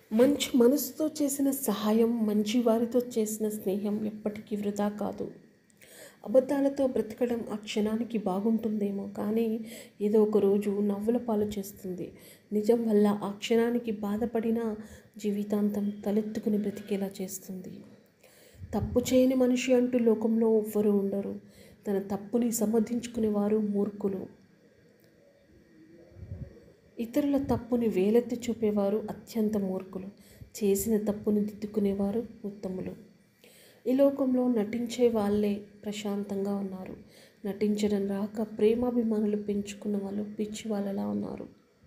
మంచి మనసుతో చేసిన సహాయం మంచి వారితో చేసిన స్నేహం ఎప్పటికీ వృధా కాదు అబద్ధాలతో బ్రతకడం ఆ క్షణానికి బాగుంటుందేమో కానీ ఏదో ఒక రోజు నవ్వుల పాలు చేస్తుంది నిజం వల్ల ఆ క్షణానికి బాధపడిన జీవితాంతం తలెత్తుకుని బ్రతికేలా చేస్తుంది తప్పు చేయని మనిషి అంటూ లోకంలో ఎవ్వరూ ఉండరు తన తప్పుని సమర్థించుకునేవారు మూర్ఖులు ఇతరుల తప్పుని వేలెత్తి చూపేవారు అత్యంత మూర్ఖులు చేసిన తప్పుని దిద్దుకునేవారు ఉత్తములు ఈ లోకంలో నటించే వాళ్ళే ప్రశాంతంగా ఉన్నారు నటించడం రాక ప్రేమాభిమానులు పెంచుకున్న వాళ్ళు పిచ్చి వాళ్ళలా ఉన్నారు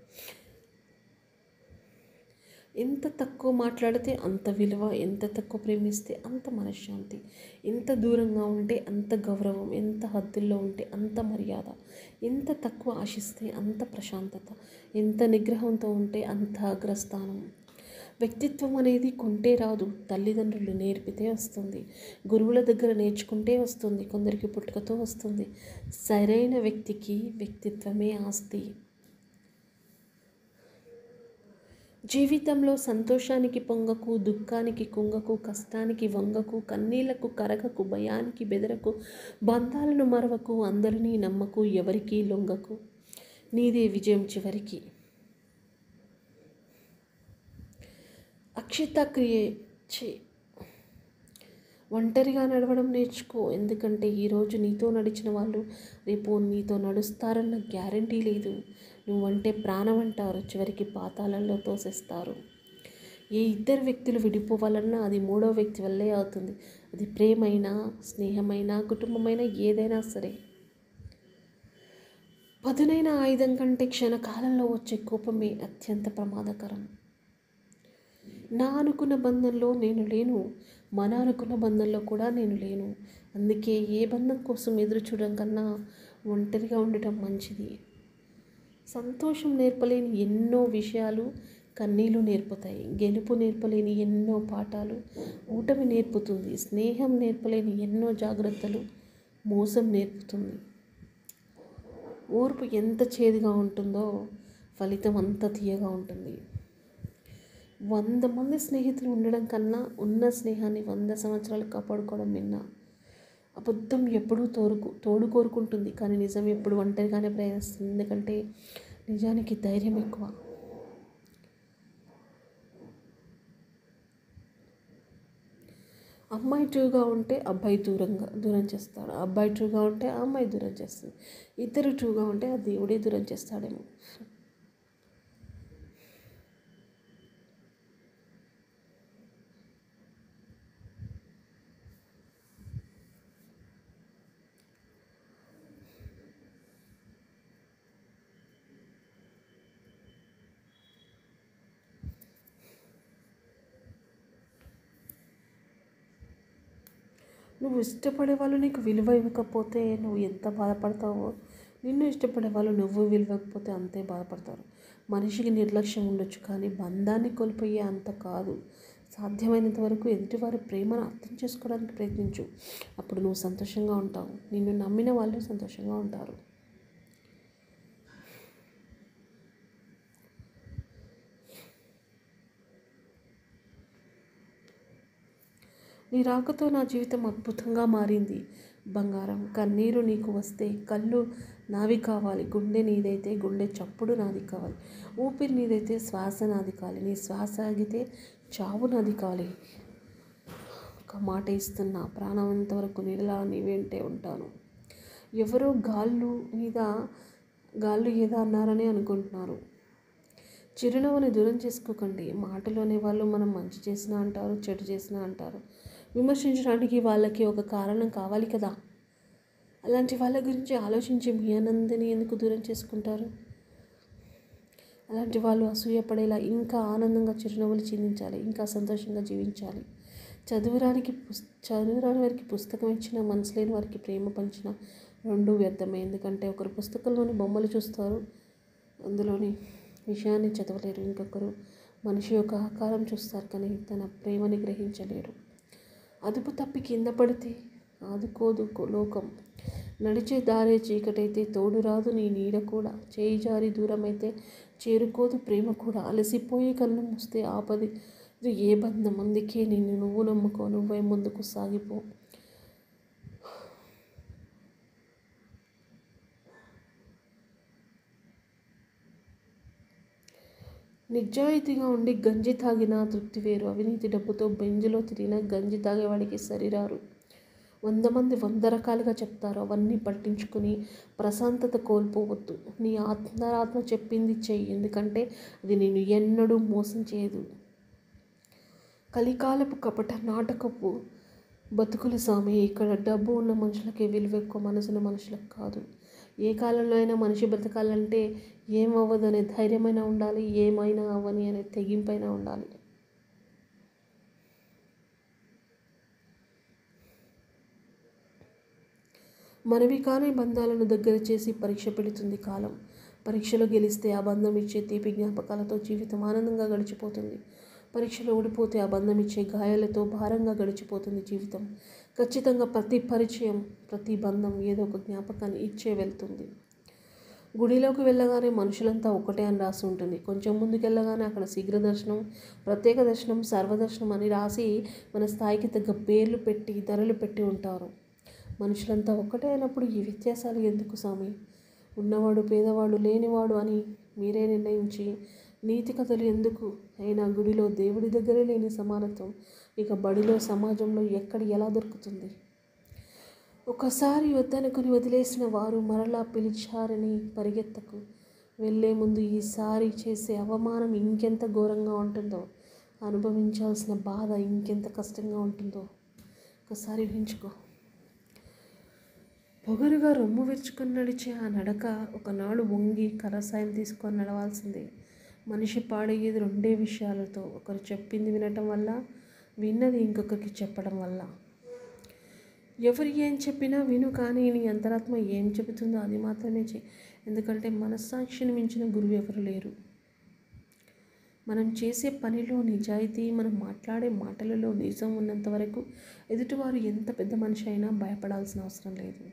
ఎంత తక్కువ మాట్లాడితే అంత విలువ ఎంత తక్కువ ప్రేమిస్తే అంత మనశ్శాంతి ఎంత దూరంగా ఉంటే అంత గౌరవం ఎంత హద్దుల్లో ఉంటే అంత మర్యాద ఎంత తక్కువ ఆశిస్తే అంత ప్రశాంతత ఎంత నిగ్రహంతో ఉంటే అంత అగ్రస్థానం వ్యక్తిత్వం అనేది కొంటే రాదు తల్లిదండ్రులు నేర్పితే వస్తుంది గురువుల దగ్గర నేర్చుకుంటే వస్తుంది కొందరికి పుట్టుకతో వస్తుంది సరైన వ్యక్తికి వ్యక్తిత్వమే ఆస్తి జీవితంలో సంతోషానికి పొంగకు దుఃఖానికి కుంగకు కష్టానికి వంగకు కన్నీళ్లకు కరగకు భయానికి బెదరకు బంధాలను మరవకు అందరినీ నమ్మకు ఎవరికీ లొంగకు నీదే విజయం చివరికి అక్షిత క్రియ ఛీ. ఒంటరిగా నడవడం నేర్చుకో ఎందుకంటే ఈరోజు నీతో నడిచిన వాళ్ళు రేపు నీతో నడుస్తారన్న గ్యారంటీ లేదు నువ్వంటే ప్రాణం అంటారు చివరికి పాతాళంలో తోసేస్తారు ఏ ఇద్దరు వ్యక్తులు విడిపోవాలన్నా అది మూడో వ్యక్తి వల్లే అవుతుంది అది ప్రేమైనా స్నేహమైనా కుటుంబమైనా ఏదైనా సరే పదునైన ఆయుధం కంటే క్షణకాలంలో వచ్చే కోపమే అత్యంత ప్రమాదకరం నా అనుకున్న బంధంలో నేను లేను మన అనుకున్న బంధంలో కూడా నేను లేను అందుకే ఏ బంధం కోసం ఎదురు చూడడం కన్నా ఒంటరిగా ఉండటం మంచిది సంతోషం నేర్పలేని ఎన్నో విషయాలు కన్నీళ్ళు నేర్పుతాయి గెలుపు నేర్పలేని ఎన్నో పాఠాలు ఓటమి నేర్పుతుంది స్నేహం నేర్పలేని ఎన్నో జాగ్రత్తలు మోసం నేర్పుతుంది ఓర్పు ఎంత చేదుగా ఉంటుందో ఫలితం అంత తీయగా ఉంటుంది వంద మంది స్నేహితులు ఉండడం కన్నా ఉన్న స్నేహాన్ని వంద సంవత్సరాలు కాపాడుకోవడం విన్నా అబద్ధం ఎప్పుడూ తోడుకు తోడు కోరుకుంటుంది కానీ నిజం ఎప్పుడు ఒంటరిగానే ప్రయాణిస్తుంది ఎందుకంటే నిజానికి ధైర్యం ఎక్కువ అమ్మాయి ట్రూగా ఉంటే అబ్బాయి దూరంగా దూరం చేస్తాడు అబ్బాయి ట్రూగా ఉంటే ఆ అమ్మాయి దూరం చేస్తుంది ఇద్దరు ట్రూగా ఉంటే ఆ దేవుడే దూరం చేస్తాడేమో నువ్వు ఇష్టపడే వాళ్ళు నీకు విలువ ఇవ్వకపోతే నువ్వు ఎంత బాధపడతావో నిన్ను ఇష్టపడే వాళ్ళు నువ్వు విలువకపోతే అంతే బాధపడతారు మనిషికి నిర్లక్ష్యం ఉండొచ్చు కానీ బంధాన్ని కోల్పోయే అంత కాదు సాధ్యమైనంత వరకు ఎదుటివారి ప్రేమను అర్థం చేసుకోవడానికి ప్రయత్నించు అప్పుడు నువ్వు సంతోషంగా ఉంటావు నిన్ను నమ్మిన వాళ్ళు సంతోషంగా ఉంటారు నీ రాకతో నా జీవితం అద్భుతంగా మారింది బంగారం కన్నీరు నీకు వస్తే కళ్ళు నావి కావాలి గుండె నీదైతే గుండె చప్పుడు నాది కావాలి ఊపిరి నీదైతే శ్వాస నాది కావాలి నీ శ్వాస ఆగితే చావు నాది కావాలి ఒక మాట ఇస్తున్నా ప్రాణం వరకు నీడలా నీ వెంటే ఉంటాను ఎవరో గాళ్ళు మీద గాళ్ళు ఏదో అన్నారని అనుకుంటున్నారు చిరునవ్వుని దూరం చేసుకోకండి మాటలోనే వాళ్ళు మనం మంచి చేసినా అంటారు చెడు చేసినా అంటారు విమర్శించడానికి వాళ్ళకి ఒక కారణం కావాలి కదా అలాంటి వాళ్ళ గురించి ఆలోచించి మీ ఆనందని ఎందుకు దూరం చేసుకుంటారు అలాంటి వాళ్ళు అసూయపడేలా ఇంకా ఆనందంగా చిరునవ్వులు చిందించాలి ఇంకా సంతోషంగా జీవించాలి చదువురానికి పుస్ చదువురాని వారికి పుస్తకం ఇచ్చిన మనసు లేని వారికి ప్రేమ పంచిన రెండు వ్యర్థమే ఎందుకంటే ఒకరు పుస్తకంలోని బొమ్మలు చూస్తారు అందులోని విషయాన్ని చదవలేరు ఇంకొకరు మనిషి యొక్క ఆకారం చూస్తారు కానీ తన ప్రేమని గ్రహించలేరు అదుపు తప్పి కింద పడితే ఆదుకోదు కో- లోకం నడిచే దారే చీకటైతే తోడు రాదు నీ నీడ కూడా చేయి జారి దూరమైతే చేరుకోదు ప్రేమ కూడా అలసిపోయి కన్ను మూస్తే ఆపది ఇది ఏ బంధం అందుకే నిన్ను నువ్వు నమ్ముకో నువ్వే ముందుకు సాగిపో నిజాయితీగా ఉండి గంజి తాగిన తృప్తి వేరు అవినీతి డబ్బుతో బెంజిలో తిరిగిన గంజి తాగేవాడికి సరిరారు వంద మంది వంద రకాలుగా చెప్తారు అవన్నీ పట్టించుకుని ప్రశాంతత కోల్పోవద్దు నీ ఆత్మరాత్మ చెప్పింది చెయ్యి ఎందుకంటే అది నేను ఎన్నడూ మోసం చేయదు కలికాలపు కపట నాటకపు బతుకుల సామి ఇక్కడ డబ్బు ఉన్న మనుషులకే విలువ ఎక్కువ మనసున్న మనుషులకు కాదు ఏ కాలంలో అయినా మనిషి బ్రతకాలంటే ఏం అవ్వదు అనే ధైర్యమైనా ఉండాలి ఏమైనా అవ్వని అనే తెగింపైనా ఉండాలి మనవి కాని బంధాలను దగ్గర చేసి పరీక్ష పెడుతుంది కాలం పరీక్షలో గెలిస్తే ఆ బంధం ఇచ్చే తీపి జ్ఞాపకాలతో జీవితం ఆనందంగా గడిచిపోతుంది పరీక్షలో ఓడిపోతే ఆ బంధం ఇచ్చే గాయాలతో భారంగా గడిచిపోతుంది జీవితం ఖచ్చితంగా ప్రతి పరిచయం ప్రతి బంధం ఏదో ఒక జ్ఞాపకాన్ని ఇచ్చే వెళ్తుంది గుడిలోకి వెళ్ళగానే మనుషులంతా ఒకటే అని రాసి ఉంటుంది కొంచెం ముందుకెళ్ళగానే అక్కడ శీఘ్ర దర్శనం ప్రత్యేక దర్శనం సర్వదర్శనం అని రాసి మన స్థాయికి తగ్గ పేర్లు పెట్టి ధరలు పెట్టి ఉంటారు మనుషులంతా ఒక్కటే అయినప్పుడు ఈ వ్యత్యాసాలు ఎందుకు స్వామి ఉన్నవాడు పేదవాడు లేనివాడు అని మీరే నిర్ణయించి నీతి కథలు ఎందుకు అయినా గుడిలో దేవుడి దగ్గరే లేని సమానత్వం ఇక బడిలో సమాజంలో ఎక్కడ ఎలా దొరుకుతుంది ఒకసారి వద్దనుకుని వదిలేసిన వారు మరలా పిలిచారని పరిగెత్తకు వెళ్ళే ముందు ఈసారి చేసే అవమానం ఇంకెంత ఘోరంగా ఉంటుందో అనుభవించాల్సిన బాధ ఇంకెంత కష్టంగా ఉంటుందో ఒకసారి ఊహించుకో పొగరుగా రొమ్ము విరుచుకొని నడిచే ఆ నడక ఒకనాడు వంగి కరసాయం తీసుకొని నడవాల్సిందే మనిషి పాడయ్యేది రెండే విషయాలతో ఒకరు చెప్పింది వినటం వల్ల విన్నది ఇంకొకరికి చెప్పడం వల్ల ఎవరు ఏం చెప్పినా విను కానీ నీ అంతరాత్మ ఏం చెబుతుందో అది మాత్రమే చెయ్యి ఎందుకంటే మనస్సాక్షిని మించిన గురువు ఎవరు లేరు మనం చేసే పనిలో నిజాయితీ మనం మాట్లాడే మాటలలో నిజం ఉన్నంత వరకు ఎదుటివారు ఎంత పెద్ద మనిషి అయినా భయపడాల్సిన అవసరం లేదు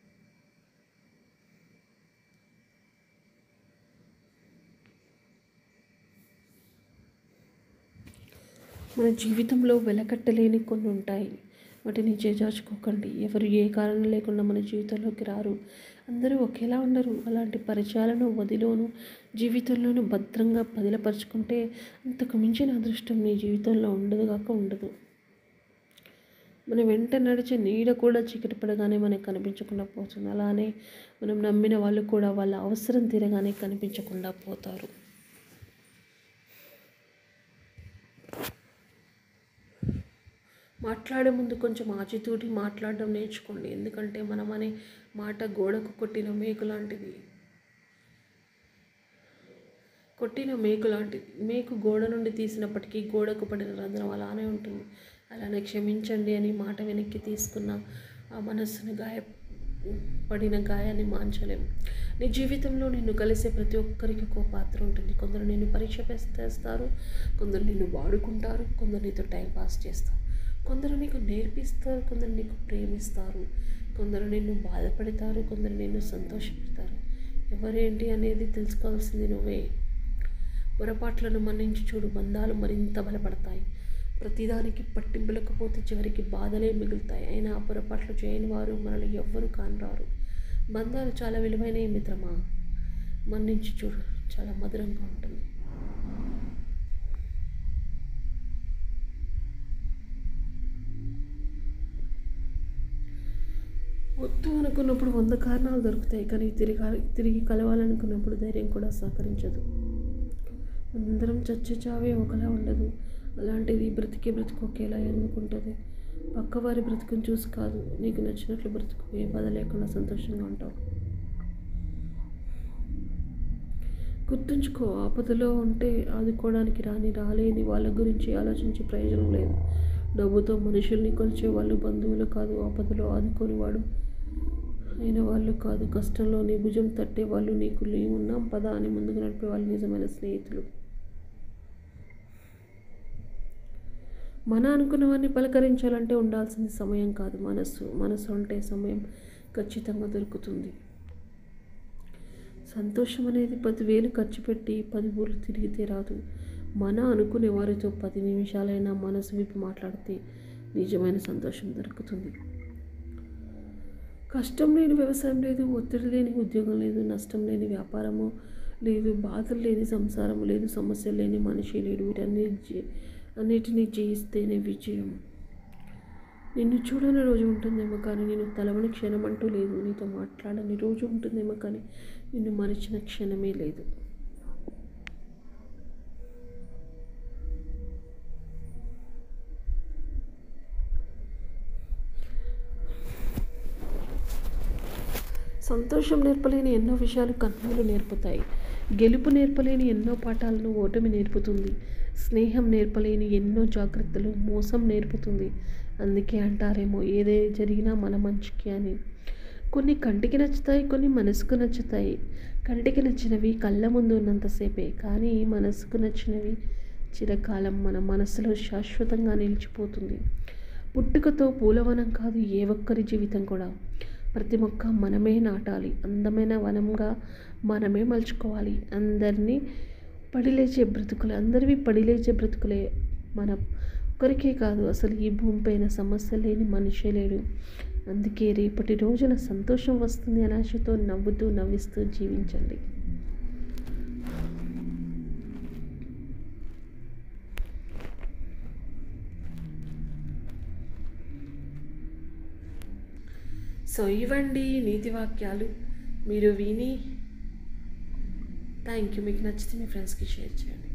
మన జీవితంలో వెలకట్టలేని కొన్ని ఉంటాయి వాటిని చేజార్చుకోకండి ఎవరు ఏ కారణం లేకుండా మన జీవితంలోకి రారు అందరూ ఒకేలా ఉండరు అలాంటి పరిచయాలను వదిలోను జీవితంలోనూ భద్రంగా పదిలపరుచుకుంటే అంతకు మించిన అదృష్టం నీ జీవితంలో ఉండదు కాక ఉండదు మన వెంట నడిచే నీడ కూడా చీకటి పడగానే మనకు కనిపించకుండా పోతుంది అలానే మనం నమ్మిన వాళ్ళు కూడా వాళ్ళ అవసరం తీరగానే కనిపించకుండా పోతారు మాట్లాడే ముందు కొంచెం ఆచితూటి మాట్లాడడం నేర్చుకోండి ఎందుకంటే మనం అనే మాట గోడకు కొట్టిన మేకు లాంటిది కొట్టిన మేకు లాంటిది మేకు గోడ నుండి తీసినప్పటికీ గోడకు పడిన రంధ్రం అలానే ఉంటుంది అలానే క్షమించండి అని మాట వెనక్కి తీసుకున్న ఆ మనస్సును గాయ పడిన గాయాన్ని మాంచలేం నీ జీవితంలో నిన్ను కలిసే ప్రతి ఒక్కరికి ఒక పాత్ర ఉంటుంది కొందరు నిన్ను పరీక్ష చేస్తారు కొందరు నిన్ను వాడుకుంటారు కొందరు నీతో టైం పాస్ చేస్తారు కొందరు నీకు నేర్పిస్తారు కొందరు నీకు ప్రేమిస్తారు కొందరు నిన్ను బాధపడతారు కొందరు నిన్ను సంతోషపెడతారు ఎవరేంటి అనేది తెలుసుకోవాల్సింది నువ్వే పొరపాట్లను మన్నించి చూడు బంధాలు మరింత బలపడతాయి ప్రతిదానికి పట్టింపులకు పోతే చివరికి బాధలే మిగులుతాయి అయినా ఆ పొరపాట్లు చేయని వారు మనల్ని ఎవ్వరూ కానరారు బంధాలు చాలా విలువైనవి మిత్రమా మన్నించి చూడు చాలా మధురంగా ఉంటుంది వద్దు అనుకున్నప్పుడు వంద కారణాలు దొరుకుతాయి కానీ తిరిగి తిరిగి కలవాలనుకున్నప్పుడు ధైర్యం కూడా సహకరించదు అందరం చచ్చే చావే ఒకలా ఉండదు అలాంటిది బ్రతికే బ్రతుకు ఒకేలా ఎందుకుంటుంది పక్కవారి బ్రతుకుని చూసి కాదు నీకు నచ్చినట్లు బ్రతుకు ఏ బాధ లేకుండా సంతోషంగా ఉంటావు గుర్తుంచుకో ఆపదలో ఉంటే ఆదుకోవడానికి రాని రాలేని వాళ్ళ గురించి ఆలోచించే ప్రయోజనం లేదు డబ్బుతో మనుషుల్ని కొలిచే వాళ్ళు బంధువులు కాదు ఆపదలో ఆదుకోనివాడు అయిన వాళ్ళు కాదు కష్టంలో నీ భుజం తట్టే వాళ్ళు నీకు ఉన్నాం పద అని ముందుకు నడిపే వాళ్ళు నిజమైన స్నేహితులు మన అనుకున్నవన్నీ పలకరించాలంటే ఉండాల్సింది సమయం కాదు మనస్సు మనసు అంటే సమయం ఖచ్చితంగా దొరుకుతుంది సంతోషం అనేది పదివేలు ఖర్చు పెట్టి పది ఊర్లు తిరిగితే రాదు మన అనుకునే వారితో పది నిమిషాలైనా మనసు విప్పి మాట్లాడితే నిజమైన సంతోషం దొరుకుతుంది కష్టం లేని వ్యవసాయం లేదు ఒత్తిడి లేని ఉద్యోగం లేదు నష్టం లేని వ్యాపారము లేదు బాధలు లేని సంసారం లేదు సమస్యలు లేని మనిషి లేడు వీటన్నిటి అన్నిటినీ జయిస్తేనే విజయం నిన్ను చూడని రోజు ఉంటుందేమో కానీ నేను తలవని క్షణం అంటూ లేదు నీతో మాట్లాడని రోజు ఉంటుందేమో కానీ నిన్ను మరిచిన క్షణమే లేదు సంతోషం నేర్పలేని ఎన్నో విషయాలు కన్నులు నేర్పుతాయి గెలుపు నేర్పలేని ఎన్నో పాఠాలను ఓటమి నేర్పుతుంది స్నేహం నేర్పలేని ఎన్నో జాగ్రత్తలు మోసం నేర్పుతుంది అందుకే అంటారేమో ఏదే జరిగినా మన మంచికి అని కొన్ని కంటికి నచ్చుతాయి కొన్ని మనసుకు నచ్చుతాయి కంటికి నచ్చినవి కళ్ళ ముందు ఉన్నంతసేపే కానీ మనసుకు నచ్చినవి చిరకాలం మన మనసులో శాశ్వతంగా నిలిచిపోతుంది పుట్టుకతో పూలవనం కాదు ఏ ఒక్కరి జీవితం కూడా ప్రతి మొక్క మనమే నాటాలి అందమైన వనంగా మనమే మలుచుకోవాలి అందరినీ పడిలేచే బ్రతుకులే అందరివి పడిలేచే బ్రతుకులే మన ఒక్కరికే కాదు అసలు ఈ భూమిపైన సమస్య లేని మనిషే లేడు అందుకే రేపటి రోజున సంతోషం వస్తుంది అనే ఆశతో నవ్వుతూ నవ్విస్తూ జీవించండి సో ఇవ్వండి నీతి వాక్యాలు మీరు విని థ్యాంక్ యూ మీకు నచ్చితే మీ ఫ్రెండ్స్కి షేర్ చేయండి